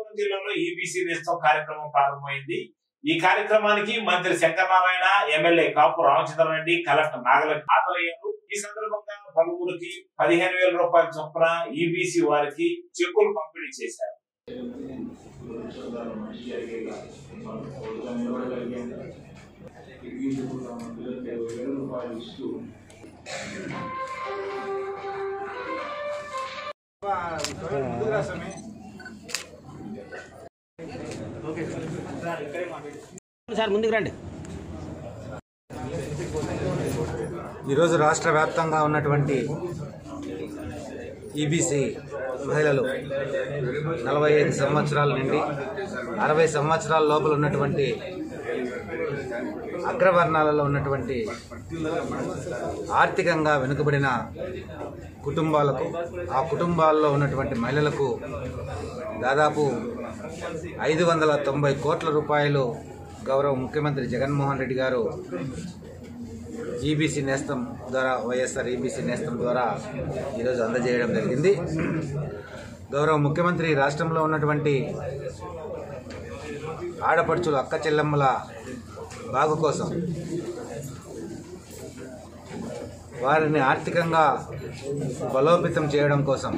అనంతపురం జిల్లాలో ఈబీసీ నేస్తం కార్యక్రమం ప్రారంభమైంది ఈ కార్యక్రమానికి మంత్రి శంకరనారాయణ ఎమ్మెల్యే కాపు రామచంద్రారెడ్డి కలెక్టర్ నాగల హాజరయ్యారు ఈ సందర్భంగా పలువురికి పదిహేను వేల రూపాయల చొప్పున ఈబీసీ వారికి చెక్కులు పంపిణీ చేశారు సార్ ముందుకు రండి ఈరోజు రాష్ట్ర వ్యాప్తంగా ఉన్నటువంటి ఈబీసీ మహిళలు నలభై ఐదు సంవత్సరాల నుండి అరవై సంవత్సరాల లోపల ఉన్నటువంటి అగ్రవర్ణాలలో ఉన్నటువంటి ఆర్థికంగా వెనుకబడిన కుటుంబాలకు ఆ కుటుంబాల్లో ఉన్నటువంటి మహిళలకు దాదాపు ఐదు వందల తొంభై కోట్ల రూపాయలు గౌరవ ముఖ్యమంత్రి జగన్మోహన్ రెడ్డి గారు ఈబీసీ నేస్తం ద్వారా వైఎస్ఆర్ ఈబీసీ నేస్తం ద్వారా ఈరోజు అందజేయడం జరిగింది గౌరవ ముఖ్యమంత్రి రాష్ట్రంలో ఉన్నటువంటి ఆడపడుచులు అక్క చెల్లెమ్మల బాగు కోసం వారిని ఆర్థికంగా బలోపేతం చేయడం కోసం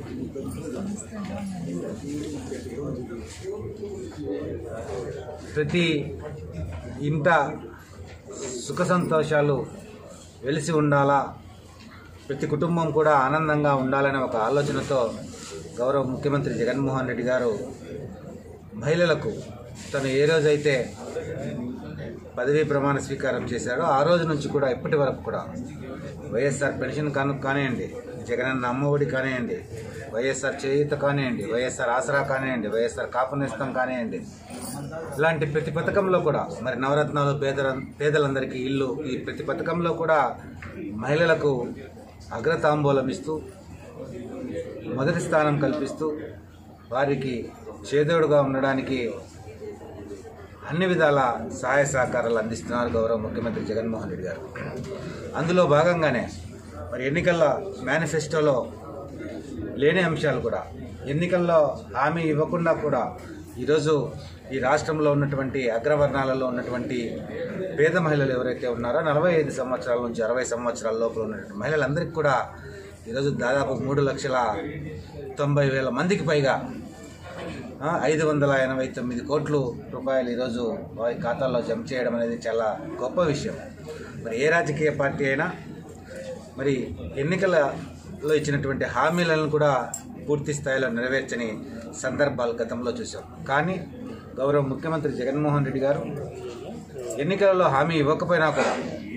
ప్రతి ఇంట సుఖ సంతోషాలు వెలిసి ఉండాలా ప్రతి కుటుంబం కూడా ఆనందంగా ఉండాలనే ఒక ఆలోచనతో గౌరవ ముఖ్యమంత్రి జగన్మోహన్ రెడ్డి గారు మహిళలకు తను ఏ రోజైతే పదవీ ప్రమాణ స్వీకారం చేశారో ఆ రోజు నుంచి కూడా ఇప్పటి వరకు కూడా వైఎస్ఆర్ పెన్షన్ కాను కానివ్వండి జగనన్న అమ్మఒడి కానివ్వండి వైఎస్ఆర్ చేయూత కానివ్వండి వైఎస్ఆర్ ఆసరా కానివ్వండి వైఎస్ఆర్ కాపు నేస్తం కానివ్వండి ఇలాంటి ప్రతి పథకంలో కూడా మరి నవరత్నాలు పేదల పేదలందరికీ ఇల్లు ఈ ప్రతి పథకంలో కూడా మహిళలకు అగ్రతాంబూలం ఇస్తూ మొదటి స్థానం కల్పిస్తూ వారికి చేదోడుగా ఉండడానికి అన్ని విధాల సహాయ సహకారాలు అందిస్తున్నారు గౌరవ ముఖ్యమంత్రి జగన్మోహన్ రెడ్డి గారు అందులో భాగంగానే మరి ఎన్నికల మేనిఫెస్టోలో లేని అంశాలు కూడా ఎన్నికల్లో హామీ ఇవ్వకుండా కూడా ఈరోజు ఈ రాష్ట్రంలో ఉన్నటువంటి అగ్రవర్ణాలలో ఉన్నటువంటి పేద మహిళలు ఎవరైతే ఉన్నారో నలభై ఐదు సంవత్సరాల నుంచి అరవై సంవత్సరాల లోపల ఉన్నటువంటి మహిళలందరికీ కూడా ఈరోజు దాదాపు మూడు లక్షల తొంభై వేల మందికి పైగా ఆ, ఐదు వందల ఎనభై తొమ్మిది కోట్లు రూపాయలు ఈరోజు వారి ఖాతాల్లో జమ చేయడం అనేది చాలా గొప్ప విషయం మరి ఏ రాజకీయ పార్టీ అయినా మరి ఎన్నికలలో ఇచ్చినటువంటి హామీలను కూడా పూర్తి స్థాయిలో నెరవేర్చని సందర్భాలు గతంలో చూసాం కానీ గౌరవ ముఖ్యమంత్రి జగన్మోహన్ రెడ్డి గారు ఎన్నికలలో హామీ ఇవ్వకపోయినా కూడా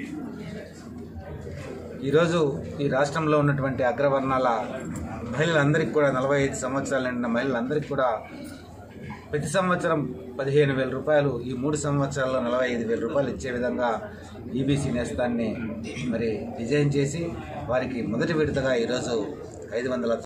ఈరోజు ఈ రాష్ట్రంలో ఉన్నటువంటి అగ్రవర్ణాల మహిళలందరికీ కూడా నలభై ఐదు సంవత్సరాలు నిండిన మహిళలందరికీ కూడా ప్రతి సంవత్సరం పదిహేను వేల రూపాయలు ఈ మూడు సంవత్సరాల్లో నలభై ఐదు వేల రూపాయలు ఇచ్చే విధంగా ఈబీసీ నేస్తాన్ని మరి డిజైన్ చేసి వారికి మొదటి విడతగా ఈరోజు ఐదు వందల